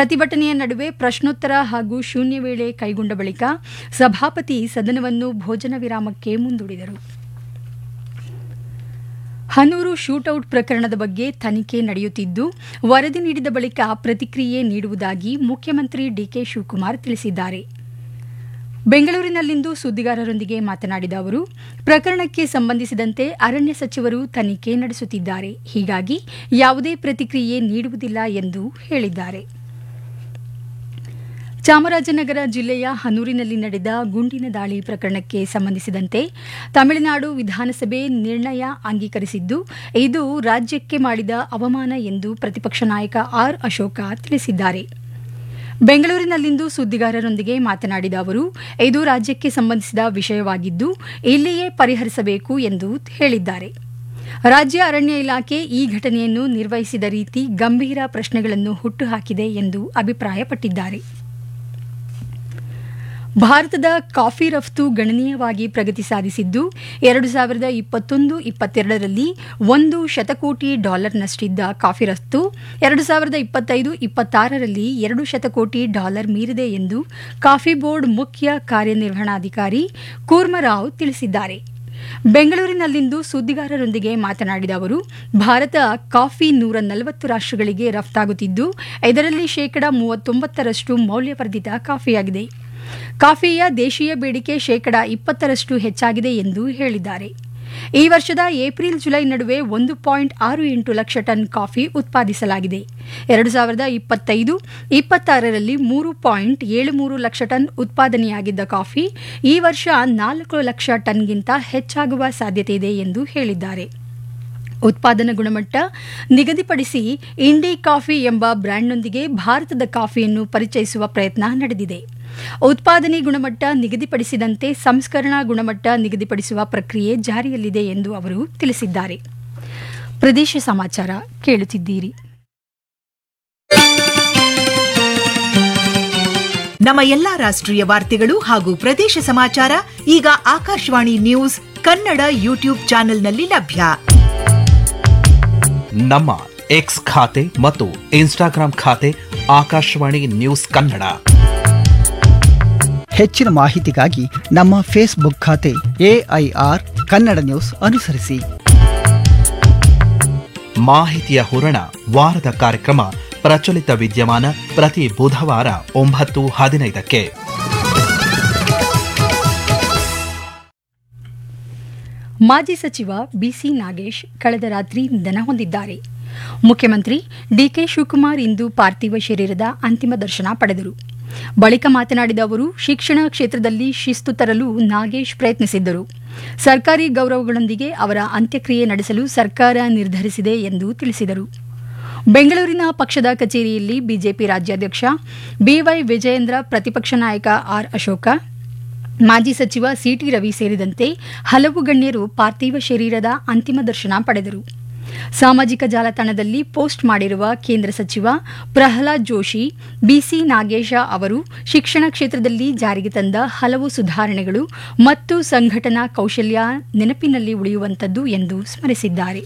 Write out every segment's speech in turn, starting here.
ಪ್ರತಿಭಟನೆಯ ನಡುವೆ ಪ್ರಶ್ನೋತ್ತರ ಹಾಗೂ ಶೂನ್ಯ ವೇಳೆ ಕೈಗೊಂಡ ಬಳಿಕ ಸಭಾಪತಿ ಸದನವನ್ನು ಭೋಜನ ವಿರಾಮಕ್ಕೆ ಮುಂದೂಡಿದರು ಹನೂರು ಶೂಟೌಟ್ ಪ್ರಕರಣದ ಬಗ್ಗೆ ತನಿಖೆ ನಡೆಯುತ್ತಿದ್ದು ವರದಿ ನೀಡಿದ ಬಳಿಕ ಪ್ರತಿಕ್ರಿಯೆ ನೀಡುವುದಾಗಿ ಮುಖ್ಯಮಂತ್ರಿ ಡಿಕೆ ಶಿವಕುಮಾರ್ ತಿಳಿಸಿದ್ದಾರೆ ಬೆಂಗಳೂರಿನಲ್ಲಿಂದು ಸುದ್ದಿಗಾರರೊಂದಿಗೆ ಮಾತನಾಡಿದ ಅವರು ಪ್ರಕರಣಕ್ಕೆ ಸಂಬಂಧಿಸಿದಂತೆ ಅರಣ್ಯ ಸಚಿವರು ತನಿಖೆ ನಡೆಸುತ್ತಿದ್ದಾರೆ ಹೀಗಾಗಿ ಯಾವುದೇ ಪ್ರತಿಕ್ರಿಯೆ ನೀಡುವುದಿಲ್ಲ ಎಂದು ಹೇಳಿದ್ದಾರೆ ಚಾಮರಾಜನಗರ ಜಿಲ್ಲೆಯ ಹನೂರಿನಲ್ಲಿ ನಡೆದ ಗುಂಡಿನ ದಾಳಿ ಪ್ರಕರಣಕ್ಕೆ ಸಂಬಂಧಿಸಿದಂತೆ ತಮಿಳುನಾಡು ವಿಧಾನಸಭೆ ನಿರ್ಣಯ ಅಂಗೀಕರಿಸಿದ್ದು ಇದು ರಾಜ್ಯಕ್ಕೆ ಮಾಡಿದ ಅವಮಾನ ಎಂದು ಪ್ರತಿಪಕ್ಷ ನಾಯಕ ಆರ್ ಅಶೋಕ ತಿಳಿಸಿದ್ದಾರೆ ಬೆಂಗಳೂರಿನಲ್ಲಿಂದು ಸುದ್ದಿಗಾರರೊಂದಿಗೆ ಮಾತನಾಡಿದ ಅವರು ಇದು ರಾಜ್ಯಕ್ಕೆ ಸಂಬಂಧಿಸಿದ ವಿಷಯವಾಗಿದ್ದು ಇಲ್ಲಿಯೇ ಪರಿಹರಿಸಬೇಕು ಎಂದು ಹೇಳಿದ್ದಾರೆ ರಾಜ್ಯ ಅರಣ್ಯ ಇಲಾಖೆ ಈ ಘಟನೆಯನ್ನು ನಿರ್ವಹಿಸಿದ ರೀತಿ ಗಂಭೀರ ಪ್ರಶ್ನೆಗಳನ್ನು ಹುಟ್ಟುಹಾಕಿದೆ ಎಂದು ಅಭಿಪ್ರಾಯಪಟ್ಟಿದ್ದಾರೆ ಭಾರತದ ಕಾಫಿ ರಫ್ತು ಗಣನೀಯವಾಗಿ ಪ್ರಗತಿ ಸಾಧಿಸಿದ್ದು ಎರಡು ಸಾವಿರದ ಇಪ್ಪತ್ತೊಂದು ಇಪ್ಪತ್ತೆರಡರಲ್ಲಿ ಒಂದು ಶತಕೋಟಿ ಡಾಲರ್ನಷ್ಟಿದ್ದ ಕಾಫಿ ರಫ್ತು ಎರಡು ಸಾವಿರದ ಇಪ್ಪತ್ತೈದು ಇಪ್ಪತ್ತಾರರಲ್ಲಿ ಎರಡು ಶತಕೋಟಿ ಡಾಲರ್ ಮೀರಿದೆ ಎಂದು ಕಾಫಿ ಬೋರ್ಡ್ ಮುಖ್ಯ ಕಾರ್ಯನಿರ್ವಹಣಾಧಿಕಾರಿ ಕೂರ್ಮರಾವ್ ತಿಳಿಸಿದ್ದಾರೆ ಬೆಂಗಳೂರಿನಲ್ಲಿಂದು ಸುದ್ದಿಗಾರರೊಂದಿಗೆ ಮಾತನಾಡಿದ ಅವರು ಭಾರತ ಕಾಫಿ ನೂರ ನಲವತ್ತು ರಾಷ್ಟ್ರಗಳಿಗೆ ರಫ್ತಾಗುತ್ತಿದ್ದು ಇದರಲ್ಲಿ ಶೇಕಡಾ ಮೂವತ್ತೊಂಬತ್ತರಷ್ಟು ಮೌಲ್ಯವರ್ಧಿತ ಕಾಫಿಯಾಗಿದೆ ಕಾಫಿಯ ದೇಶೀಯ ಬೇಡಿಕೆ ಶೇಕಡಾ ಇಪ್ಪತ್ತರಷ್ಟು ಹೆಚ್ಚಾಗಿದೆ ಎಂದು ಹೇಳಿದ್ದಾರೆ ಈ ವರ್ಷದ ಏಪ್ರಿಲ್ ಜುಲೈ ನಡುವೆ ಒಂದು ಪಾಯಿಂಟ್ ಆರು ಎಂಟು ಲಕ್ಷ ಟನ್ ಕಾಫಿ ಉತ್ಪಾದಿಸಲಾಗಿದೆ ಎರಡು ಸಾವಿರದ ಇಪ್ಪತ್ತೈದು ಇಪ್ಪತ್ತಾರರಲ್ಲಿ ಮೂರು ಪಾಯಿಂಟ್ ಏಳು ಮೂರು ಲಕ್ಷ ಟನ್ ಉತ್ಪಾದನೆಯಾಗಿದ್ದ ಕಾಫಿ ಈ ವರ್ಷ ನಾಲ್ಕು ಲಕ್ಷ ಟನ್ಗಿಂತ ಹೆಚ್ಚಾಗುವ ಸಾಧ್ಯತೆ ಇದೆ ಎಂದು ಹೇಳಿದ್ದಾರೆ ಉತ್ಪಾದನಾ ಗುಣಮಟ್ಟ ನಿಗದಿಪಡಿಸಿ ಇಂಡಿ ಕಾಫಿ ಎಂಬ ಬ್ರ್ಯಾಂಡ್ನೊಂದಿಗೆ ಭಾರತದ ಕಾಫಿಯನ್ನು ಪರಿಚಯಿಸುವ ಪ್ರಯತ್ನ ನಡೆದಿದೆ ಉತ್ಪಾದನೆ ಗುಣಮಟ್ಟ ನಿಗದಿಪಡಿಸಿದಂತೆ ಸಂಸ್ಕರಣಾ ಗುಣಮಟ್ಟ ನಿಗದಿಪಡಿಸುವ ಪ್ರಕ್ರಿಯೆ ಜಾರಿಯಲ್ಲಿದೆ ಎಂದು ಅವರು ತಿಳಿಸಿದ್ದಾರೆ ಪ್ರದೇಶ ಸಮಾಚಾರ ಕೇಳುತ್ತಿದ್ದೀರಿ ನಮ್ಮ ಎಲ್ಲಾ ರಾಷ್ಟ್ರೀಯ ವಾರ್ತೆಗಳು ಹಾಗೂ ಪ್ರದೇಶ ಸಮಾಚಾರ ಈಗ ಆಕಾಶವಾಣಿ ನ್ಯೂಸ್ ಕನ್ನಡ ಯೂಟ್ಯೂಬ್ ಚಾನೆಲ್ನಲ್ಲಿ ಲಭ್ಯ ನಮ್ಮ ಎಕ್ಸ್ ಖಾತೆ ಮತ್ತು ಇನ್ಸ್ಟಾಗ್ರಾಂ ಖಾತೆ ಆಕಾಶವಾಣಿ ನ್ಯೂಸ್ ಕನ್ನಡ ಹೆಚ್ಚಿನ ಮಾಹಿತಿಗಾಗಿ ನಮ್ಮ ಫೇಸ್ಬುಕ್ ಖಾತೆ ಎಐಆರ್ ಕನ್ನಡ ನ್ಯೂಸ್ ಅನುಸರಿಸಿ ಮಾಹಿತಿಯ ಹೂರಣ ವಾರದ ಕಾರ್ಯಕ್ರಮ ಪ್ರಚಲಿತ ವಿದ್ಯಮಾನ ಪ್ರತಿ ಬುಧವಾರ ಒಂಬತ್ತು ಹದಿನೈದಕ್ಕೆ ಮಾಜಿ ಸಚಿವ ಬಿಸಿ ನಾಗೇಶ್ ಕಳೆದ ರಾತ್ರಿ ನಿಧನ ಹೊಂದಿದ್ದಾರೆ ಮುಖ್ಯಮಂತ್ರಿ ಡಿಕೆ ಶಿವಕುಮಾರ್ ಇಂದು ಪಾರ್ಥಿವ ಶರೀರದ ಅಂತಿಮ ದರ್ಶನ ಪಡೆದರು ಬಳಿಕ ಮಾತನಾಡಿದ ಅವರು ಶಿಕ್ಷಣ ಕ್ಷೇತ್ರದಲ್ಲಿ ಶಿಸ್ತು ತರಲು ನಾಗೇಶ್ ಪ್ರಯತ್ನಿಸಿದ್ದರು ಸರ್ಕಾರಿ ಗೌರವಗಳೊಂದಿಗೆ ಅವರ ಅಂತ್ಯಕ್ರಿಯೆ ನಡೆಸಲು ಸರ್ಕಾರ ನಿರ್ಧರಿಸಿದೆ ಎಂದು ತಿಳಿಸಿದರು ಬೆಂಗಳೂರಿನ ಪಕ್ಷದ ಕಚೇರಿಯಲ್ಲಿ ಬಿಜೆಪಿ ರಾಜ್ಯಾಧ್ಯಕ್ಷ ಬಿವೈ ವಿಜಯೇಂದ್ರ ಪ್ರತಿಪಕ್ಷ ನಾಯಕ ಆರ್ ಅಶೋಕ ಮಾಜಿ ಸಚಿವ ಸಿಟಿ ರವಿ ಸೇರಿದಂತೆ ಹಲವು ಗಣ್ಯರು ಪಾರ್ಥಿವ ಶರೀರದ ಅಂತಿಮ ದರ್ಶನ ಪಡೆದರು ಸಾಮಾಜಿಕ ಜಾಲತಾಣದಲ್ಲಿ ಪೋಸ್ಟ್ ಮಾಡಿರುವ ಕೇಂದ್ರ ಸಚಿವ ಪ್ರಹ್ಲಾದ್ ಜೋಶಿ ಬಿಸಿ ನಾಗೇಶ ಅವರು ಶಿಕ್ಷಣ ಕ್ಷೇತ್ರದಲ್ಲಿ ಜಾರಿಗೆ ತಂದ ಹಲವು ಸುಧಾರಣೆಗಳು ಮತ್ತು ಸಂಘಟನಾ ಕೌಶಲ್ಯ ನೆನಪಿನಲ್ಲಿ ಉಳಿಯುವಂತದ್ದು ಎಂದು ಸ್ಮರಿಸಿದ್ದಾರೆ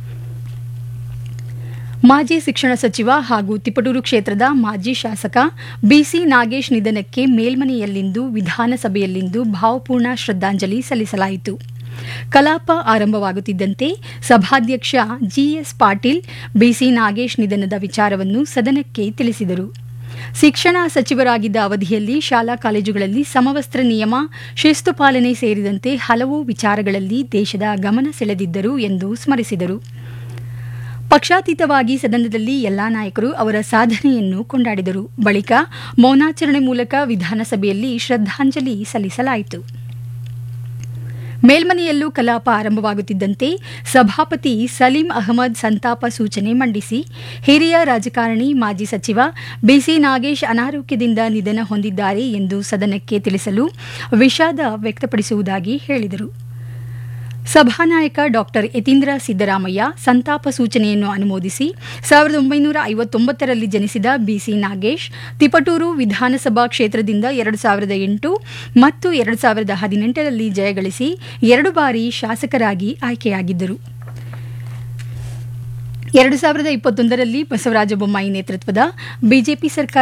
ಮಾಜಿ ಶಿಕ್ಷಣ ಸಚಿವ ಹಾಗೂ ತಿಪಟೂರು ಕ್ಷೇತ್ರದ ಮಾಜಿ ಶಾಸಕ ಬಿಸಿ ನಾಗೇಶ್ ನಿಧನಕ್ಕೆ ಮೇಲ್ಮನೆಯಲ್ಲಿಂದು ವಿಧಾನಸಭೆಯಲ್ಲಿಂದು ಭಾವಪೂರ್ಣ ಶ್ರದ್ಧಾಂಜಲಿ ಸಲ್ಲಿಸಲಾಯಿತು ಕಲಾಪ ಆರಂಭವಾಗುತ್ತಿದ್ದಂತೆ ಸಭಾಧ್ಯಕ್ಷ ಜಿಎಸ್ ಪಾಟೀಲ್ ಬಿಸಿ ನಾಗೇಶ್ ನಿಧನದ ವಿಚಾರವನ್ನು ಸದನಕ್ಕೆ ತಿಳಿಸಿದರು ಶಿಕ್ಷಣ ಸಚಿವರಾಗಿದ್ದ ಅವಧಿಯಲ್ಲಿ ಶಾಲಾ ಕಾಲೇಜುಗಳಲ್ಲಿ ಸಮವಸ್ತ್ರ ನಿಯಮ ಶಿಸ್ತು ಪಾಲನೆ ಸೇರಿದಂತೆ ಹಲವು ವಿಚಾರಗಳಲ್ಲಿ ದೇಶದ ಗಮನ ಸೆಳೆದಿದ್ದರು ಎಂದು ಸ್ಮರಿಸಿದರು ಪಕ್ಷಾತೀತವಾಗಿ ಸದನದಲ್ಲಿ ಎಲ್ಲಾ ನಾಯಕರು ಅವರ ಸಾಧನೆಯನ್ನು ಕೊಂಡಾಡಿದರು ಬಳಿಕ ಮೌನಾಚರಣೆ ಮೂಲಕ ವಿಧಾನಸಭೆಯಲ್ಲಿ ಶ್ರದ್ಧಾಂಜಲಿ ಸಲ್ಲಿಸಲಾಯಿತು ಮೇಲ್ಮನೆಯಲ್ಲೂ ಕಲಾಪ ಆರಂಭವಾಗುತ್ತಿದ್ದಂತೆ ಸಭಾಪತಿ ಸಲೀಂ ಅಹಮದ್ ಸಂತಾಪ ಸೂಚನೆ ಮಂಡಿಸಿ ಹಿರಿಯ ರಾಜಕಾರಣಿ ಮಾಜಿ ಸಚಿವ ಬಿಸಿ ನಾಗೇಶ್ ಅನಾರೋಗ್ಯದಿಂದ ನಿಧನ ಹೊಂದಿದ್ದಾರೆ ಎಂದು ಸದನಕ್ಕೆ ತಿಳಿಸಲು ವಿಷಾದ ವ್ಯಕ್ತಪಡಿಸುವುದಾಗಿ ಹೇಳಿದರು ಸಭಾನಾಯಕ ಡಾಕ್ಟರ್ ಯತೀಂದ್ರ ಸಿದ್ದರಾಮಯ್ಯ ಸಂತಾಪ ಸೂಚನೆಯನ್ನು ಅನುಮೋದಿಸಿ ಸಾವಿರದ ಒಂಬೈನೂರ ಐವತ್ತೊಂಬತ್ತರಲ್ಲಿ ಜನಿಸಿದ ಬಿಸಿ ನಾಗೇಶ್ ತಿಪಟೂರು ವಿಧಾನಸಭಾ ಕ್ಷೇತ್ರದಿಂದ ಎರಡು ಸಾವಿರದ ಎಂಟು ಮತ್ತು ಎರಡು ಸಾವಿರದ ಹದಿನೆಂಟರಲ್ಲಿ ಜಯಗಳಿಸಿ ಎರಡು ಬಾರಿ ಶಾಸಕರಾಗಿ ಆಯ್ಕೆಯಾಗಿದ್ದರು ಎರಡು ಸಾವಿರದ ಇಪ್ಪತ್ತೊಂದರಲ್ಲಿ ಬಸವರಾಜ ಬೊಮ್ಮಾಯಿ ನೇತೃತ್ವದ ಬಿಜೆಪಿ ಸರ್ಕಾರ